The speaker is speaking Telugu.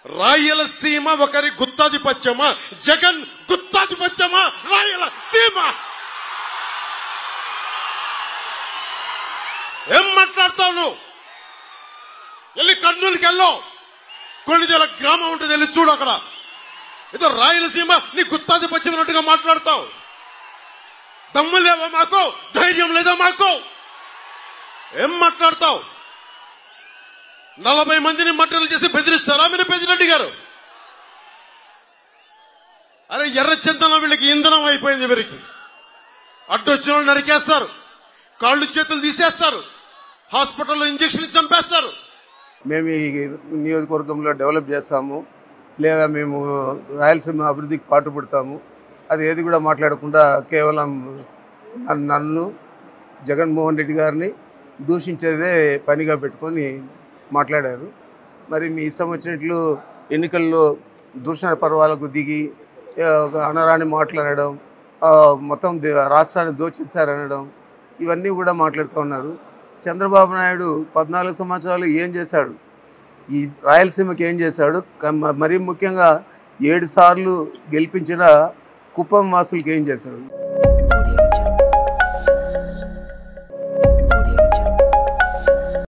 రాయలసీమ ఒకరి గుత్తాధిపత్యమా జగన్ గుత్తాధిపత్యమా రాయలసీమ ఏం మాట్లాడతావు నువ్వు వెళ్ళి కర్నూలుకి వెళ్ళు కొన్నిదేల గ్రామం ఉంటుంది వెళ్ళి చూడు అక్కడ ఏదో రాయలసీమ నీ గుత్తాధిపత్యం అన్నట్టుగా మాట్లాడతావు దమ్ము లేవా మాకు ధైర్యం లేదా మాకు ఏం మాట్లాడతావు నలభై మందిని మట్టలు చేసి బెదిరిస్తారా మీరు పెద్దిరెడ్డి గారు అరే ఎర్ర చింతనం వీళ్ళకి ఇంధనం అయిపోయింది వీరికి అడ్డు వచ్చిన వాళ్ళు నరికేస్తారు కాళ్ళు చేతులు తీసేస్తారు హాస్పిటల్లో ఇంజక్షన్ చంపేస్తారు మేము ఈ నియోజకవర్గంలో డెవలప్ చేస్తాము లేదా మేము రాయలసీమ అభివృద్ధికి పాటుపడతాము అది ఏది కూడా మాట్లాడకుండా కేవలం నన్ను- నన్ను జగన్మోహన్ రెడ్డి గారిని దూషించేదే పనిగా పెట్టుకొని మాట్లాడారు మరి మీ ఇష్టం వచ్చినట్లు ఎన్నికల్లో దూషణ పర్వాలకు దిగి ఆ, ఒక అనరాని మాట్లాడడం ఆ, మొత్తం దే- రాష్ట్రాన్ని దోచేశారనడం ఇవన్నీ కూడా మాట్లాడుతూ ఉన్నారు చంద్రబాబు నాయుడు పద్నాలుగు సంవత్సరాలు ఏం చేశాడు ఈ రాయలసీమకి ఏం చేశాడు క- మరీ ముఖ్యంగా ఏడు సార్లు గెలిపించిన కుప్పం వాసులకి ఏం చేశాడు